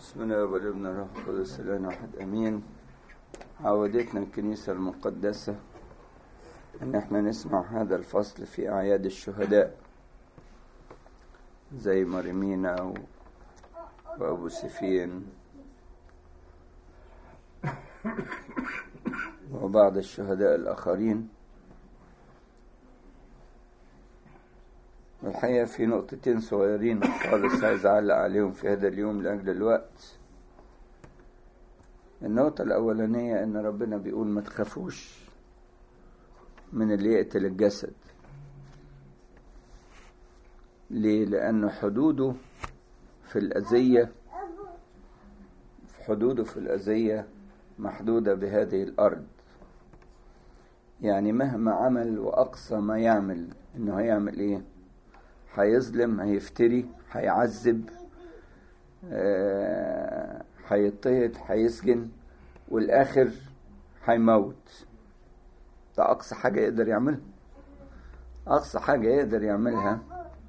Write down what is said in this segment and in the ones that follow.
بسم الله والابن الروح القدس الان واحد امين عودتنا الكنيسة المقدسة ان احنا نسمع هذا الفصل في اعياد الشهداء زي مريمينا و... وابو سفين وبعض الشهداء الاخرين والحقيقة في نقطتين صغيرين خالص عايز أعلق عليهم في هذا اليوم لأجل الوقت النقطة الأولانية إن ربنا بيقول ما تخافوش من اللي يقتل الجسد ليه؟ لأن حدوده في الأذية حدوده في الأذية محدودة بهذه الأرض يعني مهما عمل وأقصى ما يعمل إنه هيعمل إيه؟ هيظلم هيفتري هيعذب هيضطهد هيسجن والاخر هيموت ده اقصى حاجه يقدر يعملها اقصى حاجه يقدر يعملها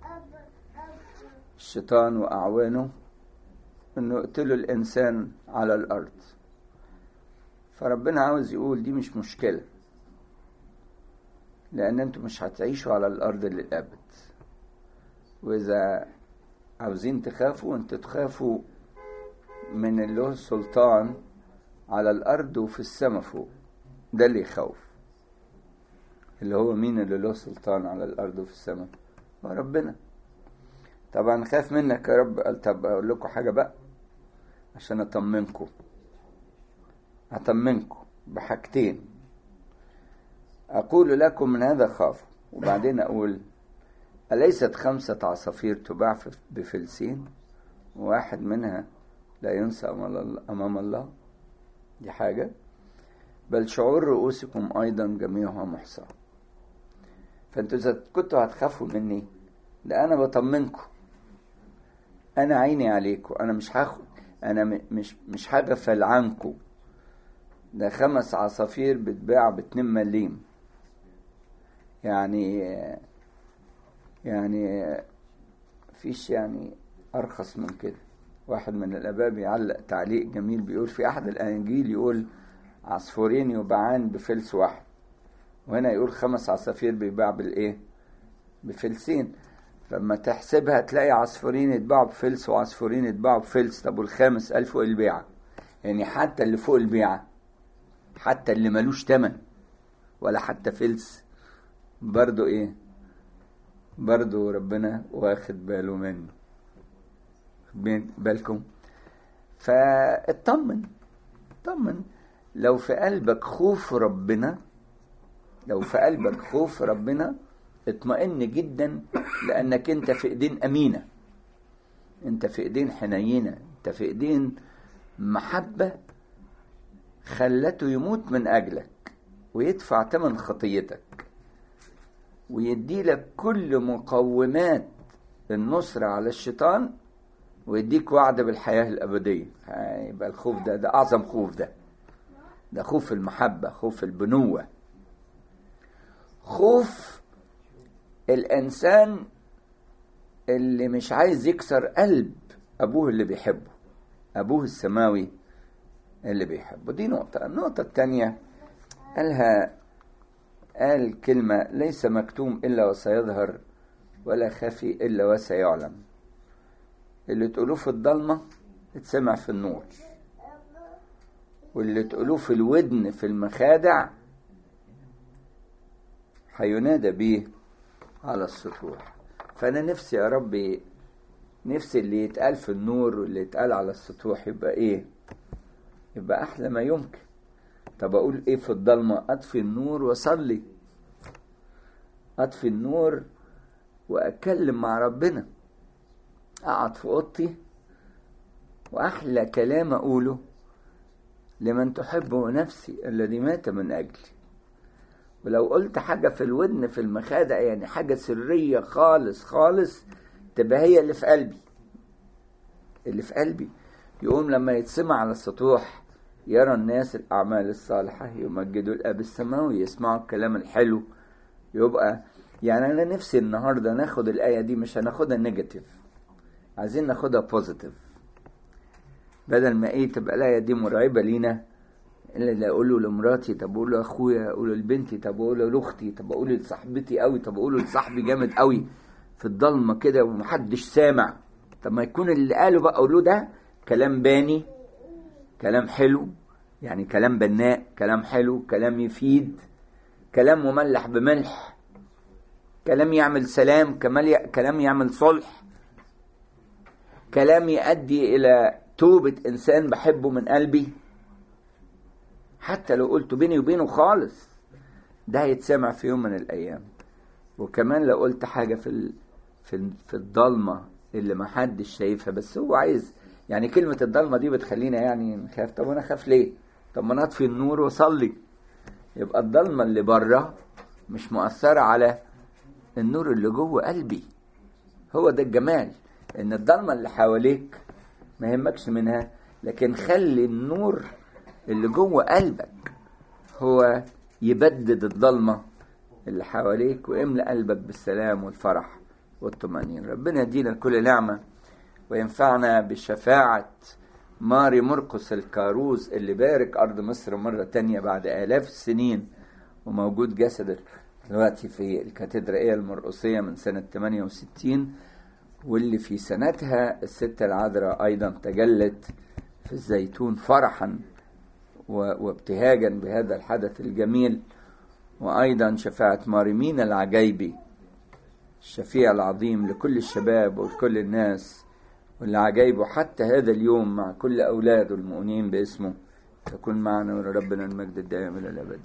الشيطان واعوانه انه يقتلوا الانسان على الارض فربنا عاوز يقول دي مش مشكله لان انتوا مش هتعيشوا على الارض للابد وإذا عاوزين تخافوا أنتوا تخافوا من اللي له سلطان على الأرض وفي السماء فوق ده اللي يخوف اللي هو مين اللي له سلطان على الأرض وفي السماء هو ربنا طبعا خاف منك يا رب قال طب أقول لكم حاجة بقى عشان أطمنكم أطمنكم بحاجتين أقول لكم من هذا خافوا وبعدين أقول أليست خمسة عصافير تباع بفلسين واحد منها لا ينسى أمام الله دي حاجة بل شعور رؤوسكم أيضا جميعها محصى فأنتوا إذا كنتوا هتخافوا مني ده أنا بطمنكم أنا عيني عليكم أنا مش هاخد أنا مش مش هغفل عنكم ده خمس عصافير بتباع باتنين مليم يعني يعني فيش يعني أرخص من كده واحد من الآباء بيعلق تعليق جميل بيقول في أحد الأناجيل يقول عصفورين يباعان بفلس واحد وهنا يقول خمس عصافير بيباع بالإيه؟ بفلسين فلما تحسبها تلاقي عصفورين يتباعوا بفلس وعصفورين يتباعوا بفلس طب والخامس قال فوق البيعة يعني حتى اللي فوق البيعة حتى اللي ملوش تمن ولا حتى فلس برضو ايه برضو ربنا واخد باله منه بالكم فاطمن اطمن لو في قلبك خوف ربنا لو في قلبك خوف ربنا اطمئن جدا لانك انت في ايدين امينه انت في ايدين حنينه انت في ايدين محبه خلته يموت من اجلك ويدفع ثمن خطيتك ويدي لك كل مقومات النصرة على الشيطان ويديك وعد بالحياة الأبدية يبقى الخوف ده ده أعظم خوف ده ده خوف المحبة خوف البنوة خوف الإنسان اللي مش عايز يكسر قلب أبوه اللي بيحبه أبوه السماوي اللي بيحبه دي نقطة النقطة الثانية قالها قال كلمة ليس مكتوم إلا وسيظهر ولا خفي إلا وسيعلم اللي تقولوه في الضلمة اتسمع في النور واللي تقولوه في الودن في المخادع هينادى بيه على السطوح فأنا نفسي يا ربي نفسي اللي يتقال في النور واللي يتقال على السطوح يبقى إيه يبقى أحلى ما يمكن طب اقول ايه في الضلمه اطفي النور واصلي اطفي النور واتكلم مع ربنا اقعد في اوضتي واحلى كلام اقوله لمن تحبه نفسي الذي مات من اجلي ولو قلت حاجه في الودن في المخادع يعني حاجه سريه خالص خالص تبقى هي اللي في قلبي اللي في قلبي يقوم لما يتسمع على السطوح يرى الناس الأعمال الصالحة يمجدوا الأب السماوي يسمعوا الكلام الحلو يبقى يعني أنا نفسي النهاردة ناخد الآية دي مش هناخدها نيجاتيف عايزين ناخدها بوزيتيف بدل ما ايه تبقى لا دي مرعبة لينا الا اللي اقوله لمراتي طب اقول له اخويا اقوله لبنتي طب اقوله لاختي طب اقوله لصاحبتي قوي طب اقوله لصاحبي جامد قوي في الضلمه كده ومحدش سامع طب ما يكون اللي قاله بقى اقوله ده كلام باني كلام حلو يعني كلام بناء كلام حلو كلام يفيد كلام مملح بملح كلام يعمل سلام كلام يعمل صلح كلام يؤدي الى توبة انسان بحبه من قلبي حتى لو قلته بيني وبينه خالص ده هيتسمع في يوم من الايام وكمان لو قلت حاجة في ال... في ال... في الضلمة اللي ما حدش شايفها بس هو عايز يعني كلمة الضلمة دي بتخلينا يعني نخاف طب انا اخاف ليه طب ما انا اطفي النور واصلي يبقى الضلمة اللي بره مش مؤثرة على النور اللي جوه قلبي هو ده الجمال ان الضلمة اللي حواليك ما يهمكش منها لكن خلي النور اللي جوه قلبك هو يبدد الضلمة اللي حواليك ويملأ قلبك بالسلام والفرح والطمأنينة ربنا يدينا كل نعمة وينفعنا بشفاعة ماري مرقس الكاروز اللي بارك أرض مصر مرة تانية بعد آلاف السنين وموجود جسد دلوقتي في الكاتدرائية المرقسية من سنة 68 واللي في سنتها الستة العذراء أيضا تجلت في الزيتون فرحا وابتهاجا بهذا الحدث الجميل وأيضا شفاعة ماريمين العجيبي الشفيع العظيم لكل الشباب ولكل الناس واللي عجايبه حتى هذا اليوم مع كل أولاده المؤمنين باسمه تكون معنا ولربنا المجد الدائم إلى الأبد